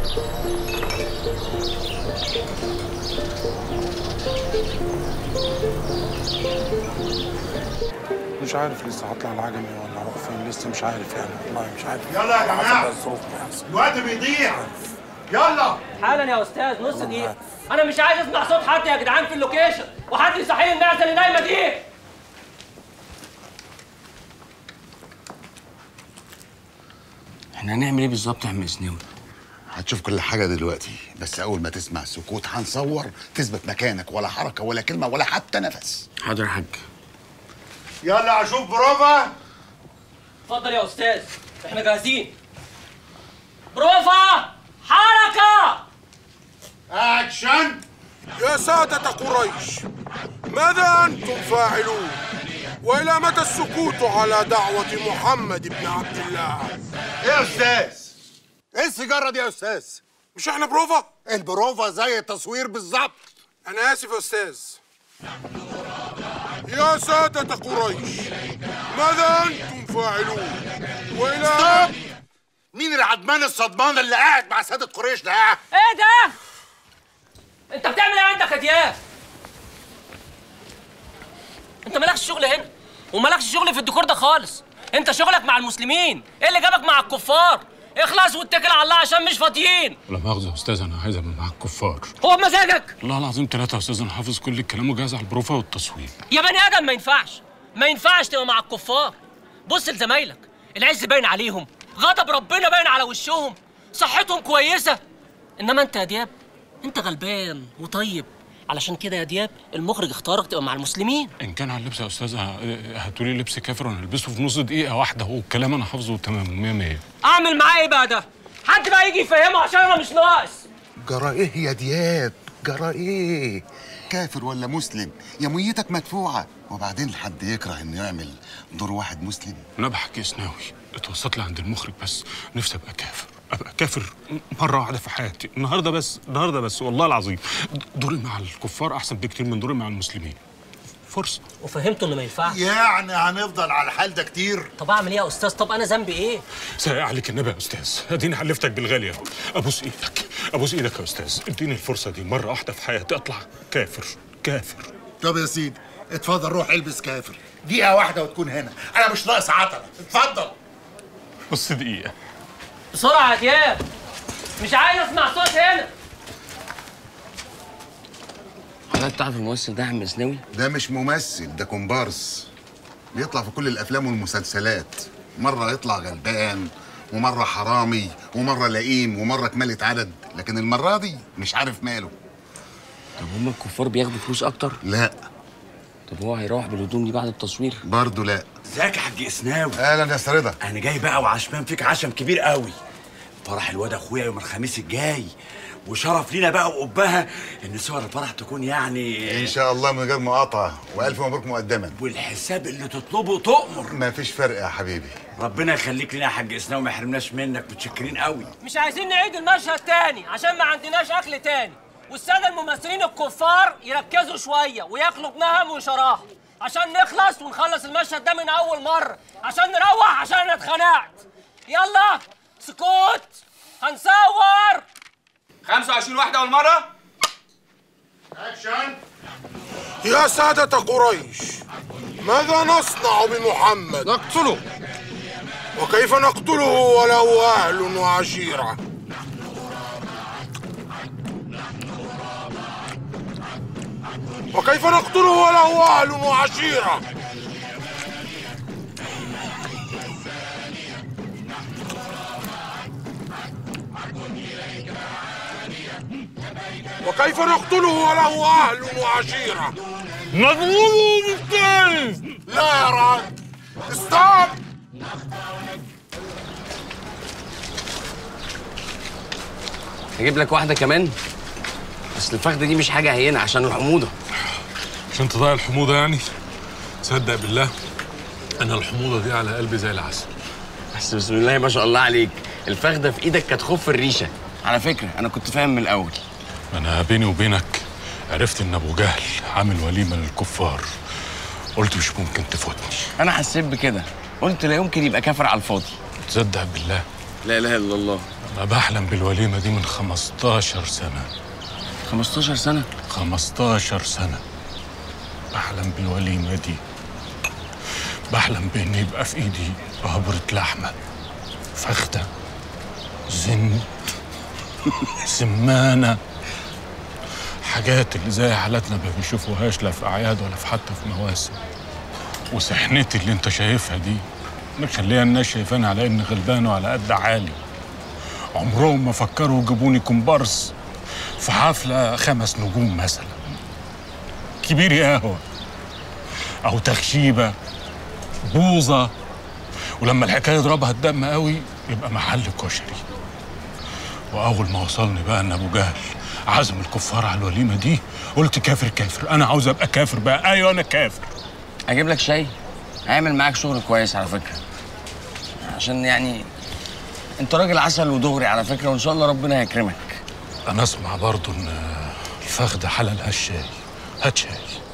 مش عارف لسه هطلع العجمي ولا اروح فين لسه مش عارف يعني والله مش عارف يلا يا جماعة. حسب الظروف ما يحصل. الوقت بيضيع يلا حالا يا استاذ نص دقيقه انا مش عايز اسمع صوت حد يا جدعان في اللوكيشن وحد يصحي المعزه اللي نايمه دي احنا هنعمل ايه بالظبط يا عم سناوي هتشوف كل حاجة دلوقتي بس أول ما تسمع سكوت هنصور تثبت مكانك ولا حركة ولا كلمة ولا حتى نفس حاضر يا حاج يلا اشوف بروفا اتفضل يا استاذ احنا جاهزين بروفا حركه اكشن يا سادة قريش ماذا أنتم فاعلون؟ وإلى متى السكوت على دعوة محمد بن عبد الله؟ ايه يا استاذ ايه السيجاره دي يا استاذ مش احنا بروفا؟ البروفا زي التصوير بالظبط أنا آسف يا أستاذ يا سادة قريش ماذا أنتم فاعلون؟ وإلى ستوب مين العدمان الصدمان اللي قاعد مع ساده قريش ده ايه ده انت بتعمل ايه عندك يا دياب انت مالكش شغل هنا ومالكش شغل في الديكور ده خالص انت شغلك مع المسلمين ايه اللي جابك مع الكفار اخلص واتكل على الله عشان مش فاضيين لا مؤاخذة يا أستاذ أنا عايز أبقى مع الكفار هو بمزاجك والله العظيم ثلاثة يا أستاذ أنا حافظ كل الكلام وجاهز على البروفا والتصوير يا بني ادم ما ينفعش ما ينفعش تبقى مع الكفار بص لزمايلك العز باين عليهم غضب ربنا باين على وشهم صحتهم كويسه انما انت يا دياب انت غلبان وطيب علشان كده يا دياب المخرج اختارك تبقى مع المسلمين إن كان على اللبس يا أستاذ ه- هاتولي لبس كافر وأنا ألبسه في نص دقيقة واحدة والكلام أنا حافظه تمام مية مية اعمل معاه ايه بقى ده حد بقى يجي يفهمه عشان انا مش ناقص جرى إيه يا دياب جرى إيه كافر ولا مسلم يا ميتك مدفوعة وبعدين حد يكره إنه يعمل دور واحد مسلم أنا بحكي سناوي اتوسط لي عند المخرج بس نفسي أبقى كافر أبقى كافر مرة واحدة في حياتي النهاردة بس النهاردة بس والله العظيم دوري مع الكفار أحسن بكتير من دوري مع المسلمين فرصة وفهمته انه ما ينفعش يعني هنفضل على الحال ده كتير طب اعمل ايه يا استاذ طب انا ذنبي ايه سايق عليك النبي يا استاذ اديني حلفتك بالغالي اهو ابوس ايدك ابوس ايدك يا استاذ اديني الفرصه دي مره واحده في حياتي اطلع كافر كافر طب يا سيدي اتفضل روح البس كافر دقيقة واحدة وتكون هنا أنا مش ناقص عطلة اتفضل بص دقيقه بسرعه يا دياب مش عايز اسمع صوت هنا حضرتك تعرف الممثل ده يا عم سناوي ده مش ممثل ده كومبارس بيطلع في كل الأفلام والمسلسلات مرة يطلع غلبان ومرة حرامي ومرة لئيم ومرة كمالة عدد لكن المرة دي مش عارف ماله طب هما الكفار بياخدوا فلوس اكتر لا طب هو هيروح بالهدوم دي بعد التصوير برضه لا ازيك يا حاج اسناوي اهلا يا سرده انا جاي بقى وعشمان فيك عشم كبير قوي فرح الواد اخويا يوم الخميس الجاي وشرف لينا بقى وقبها ان صور الفرح تكون يعني ان شاء الله من غير مقاطعه والف مبروك مقدما والحساب اللي تطلبه تؤمر ما فيش فرق يا حبيبي ربنا يخليك لنا يا حاج اسناوي ما يحرمناش منك متشكرين قوي مش عايزين نعيد المشهد تاني عشان ما عندناش اكل تاني والساده الممثلين الكفار يركزوا شويه وياكلوا بنهم وشراهه عشان نخلص ونخلص المشهد ده من اول مره عشان نروح عشان انا اتخنقت يلا سكوت هنصور 25 واحدة والمرة اكشن يا سادة قريش ماذا نصنع بمحمد؟ نقتله وكيف نقتله وله أهل وعشيرة؟ وكيف نقتله وله أهل وعشيرة؟ وكيف نقتله وله أهل وعشيرة؟ نضربه بالثاني لا يا راجل ستوب هجيب لك واحده كمان اصل الفخده دي مش حاجه هينه عشان الحموضه عشان تضيع الحموضه يعني صدق بالله انا الحموضه دي على قلبي زي العسل بس بسم الله ما شاء الله عليك الفخده في ايدك كانت خف الريشه على فكره انا كنت فاهم من الاول انا بيني وبينك عرفت ان ابو جهل عامل وليمه للكفار قلت مش ممكن تفوتني انا حسيت بكده قلت لا يمكن يبقى كافر على الفاضي تصدق بالله لا اله الا الله انا بحلم بالوليمه دي من 15 سنه 15 سنه 15 سنه بحلم بالوليمه دي بحلم بان يبقى في ايدي قبرة لحمه فخده زند سمانه حاجات اللي زي حالاتنا ما بيشوفوهاش لا في اعياد ولا في حتى في مواسم وسحنتي اللي انت شايفها دي مخليها الناس شايفاني على اني غلبان وعلى قد عالي عمرهم ما فكروا يجيبوني كومبارس في حفلة خمس نجوم مثلا كبير قهوة أو تخشيبة بوظة ولما الحكاية يضربها الدم قوي يبقى محل كشري وأول ما وصلني بقى إن أبو جهل عزم الكفار على الوليمة دي قلت كافر كافر أنا عاوز أبقى كافر بقى أيوه أنا كافر اجيب لك شاي هيعمل معاك شغل كويس على فكره عشان يعني انت راجل عسل ودغري على فكره وان شاء الله ربنا هيكرمك أنا أسمع برضو إن الفخدة حللها الشاي هات شاي